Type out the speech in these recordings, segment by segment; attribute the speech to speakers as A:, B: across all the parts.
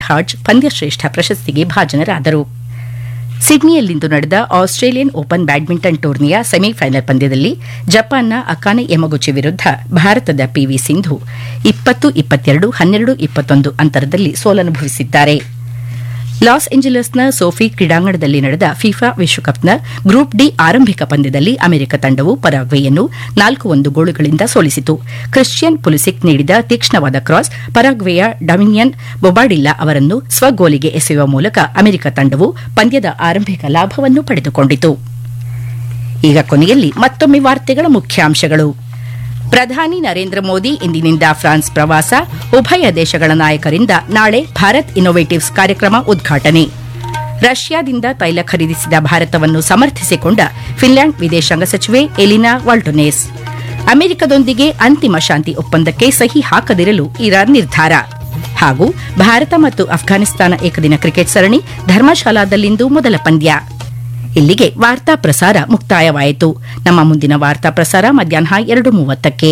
A: Hodge ಪಂದ್ಯಶ್ರೇಷ್ಠ ಪ್ರಶಸ್ತಿಗೆ ಭಾಜನರಾದರು ಸಿಡ್ನಿಯಲ್ಲಿಂದು ನಡೆದ ಆಸ್ಟ್ರೇಲಿಯನ್ ಓಪನ್ ಬ್ಯಾಡ್ಮಿಂಟನ್ ಟೂರ್ನಿಯ ಸೆಮಿಫೈನಲ್ ಪಂದ್ಯದಲ್ಲಿ ಜಪಾನ್ನ ಅಕಾನೆ ಯಮಗುಚಿ ವಿರುದ್ಧ ಭಾರತದ ಪಿವಿ ಸಿಂಧು ಇಪ್ಪತ್ತು ಇಪ್ಪತ್ತೆರಡು ಹನ್ನೆರಡು ಇಪ್ಪತ್ತೊಂದು ಅಂತರದಲ್ಲಿ ಸೋಲನುಭವಿಸಿದ್ದಾರೆ ಲಾಸ್ ಏಂಜಲಸ್ನ ಸೋಫಿ ಕ್ರೀಡಾಂಗಣದಲ್ಲಿ ನಡೆದ ಫಿಫಾ ವಿಶ್ವಕಪ್ನ ಗ್ರೂಪ್ ಡಿ ಆರಂಭಿಕ ಪಂದ್ಯದಲ್ಲಿ ಅಮೆರಿಕ ತಂಡವು ಪರಾಗ್ವೆಯನ್ನು ನಾಲ್ಕು ಒಂದು ಗೋಲುಗಳಿಂದ ಸೋಲಿಸಿತು ಕ್ರಿಶ್ಚಿಯನ್ ಪುಲಿಸಿಕ್ ನೀಡಿದ ತೀಕ್ಷ್ಣವಾದ ಕ್ರಾಸ್ ಪರಾಗ್ವೆಯ ಡಮಿನಿಯನ್ ಬೊಬಾಡಿಲ್ಲಾ ಅವರನ್ನು ಸ್ವಗೋಲಿಗೆ ಎಸೆಯುವ ಮೂಲಕ ಅಮೆರಿಕ ತಂಡವು ಪಂದ್ಯದ ಆರಂಭಿಕ ಲಾಭವನ್ನು ಪಡೆದುಕೊಂಡಿತು ಈಗ ಕೊನೆಯಲ್ಲಿ ಮತ್ತೊಮ್ಮೆ ವಾರ್ತೆಗಳ ಮುಖ್ಯಾಂಶಗಳು ಪ್ರಧಾನಿ ನರೇಂದ್ರ ಮೋದಿ ಇಂದಿನಿಂದ ಫ್ರಾನ್ಸ್ ಪ್ರವಾಸ ಉಭಯ ದೇಶಗಳ ನಾಯಕರಿಂದ ನಾಳೆ ಭಾರತ್ ಇನ್ನೋವೇಟಿವ್ಸ್ ಕಾರ್ಯಕ್ರಮ ಉದ್ಘಾಟನೆ ರಷ್ಯಾದಿಂದ ತೈಲ ಖರೀದಿಸಿದ ಭಾರತವನ್ನು ಸಮರ್ಥಿಸಿಕೊಂಡ ಫಿನ್ಲ್ಯಾಂಡ್ ವಿದೇಶಾಂಗ ಸಚಿವೆ ಎಲಿನಾ ವಾಲ್ಟೊನೇಸ್ ಅಮೆರಿಕದೊಂದಿಗೆ ಅಂತಿಮ ಶಾಂತಿ ಒಪ್ಪಂದಕ್ಕೆ ಸಹಿ ಹಾಕದಿರಲು ಇರಾನ್ ನಿರ್ಧಾರ ಹಾಗೂ ಭಾರತ ಮತ್ತು ಅಫ್ಘಾನಿಸ್ತಾನ ಏಕದಿನ ಕ್ರಿಕೆಟ್ ಸರಣಿ ಧರ್ಮಶಾಲಾದಲ್ಲಿಂದು ಮೊದಲ ಪಂದ್ಯ ಇಲ್ಲಿಗೆ ವಾರ್ತಾ ಪ್ರಸಾರ ಮುಕ್ತಾಯವಾಯಿತು ನಮ್ಮ ಮುಂದಿನ ವಾರ್ತಾ ಪ್ರಸಾರ ಮಧ್ಯಾಹ್ನ ಎರಡು ಮೂವತ್ತಕ್ಕೆ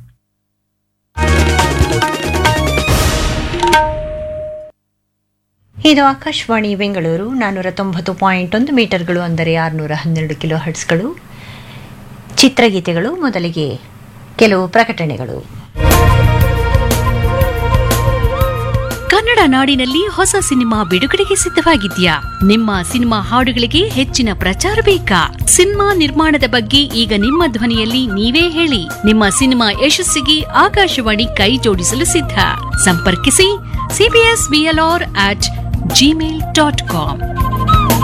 B: ಇದು ಆಕಾಶವಾಣಿ ಬೆಂಗಳೂರು ನಾನ್ನೂರ ತೊಂಬತ್ತು ಪಾಯಿಂಟ್ ಒಂದು ಮೀಟರ್ಗಳು ಅಂದರೆ ಆರುನೂರ ಹನ್ನೆರಡು ಕಿಲೋ ಹರ್ಟ್ಸ್ಗಳು ಚಿತ್ರಗೀತೆಗಳು ಮೊದಲಿಗೆ ಕೆಲವು ಪ್ರಕಟಣೆಗಳು
C: ಕನ್ನಡ ನಾಡಿನಲ್ಲಿ ಹೊಸ ಸಿನಿಮಾ ಬಿಡುಗಡೆಗೆ ಸಿದ್ಧವಾಗಿದ್ಯಾ ನಿಮ್ಮ ಸಿನಿಮಾ ಹಾಡುಗಳಿಗೆ ಹೆಚ್ಚಿನ ಪ್ರಚಾರ ಬೇಕಾ ಸಿನಿಮಾ ನಿರ್ಮಾಣದ ಬಗ್ಗೆ ಈಗ ನಿಮ್ಮ ಧ್ವನಿಯಲ್ಲಿ ನೀವೇ ಹೇಳಿ ನಿಮ್ಮ ಸಿನಿಮಾ ಯಶಸ್ಸಿಗೆ ಆಕಾಶವಾಣಿ ಕೈ ಜೋಡಿಸಲು ಸಿದ್ಧ ಸಂಪರ್ಕಿಸಿ CBS BLR at Gmail dot com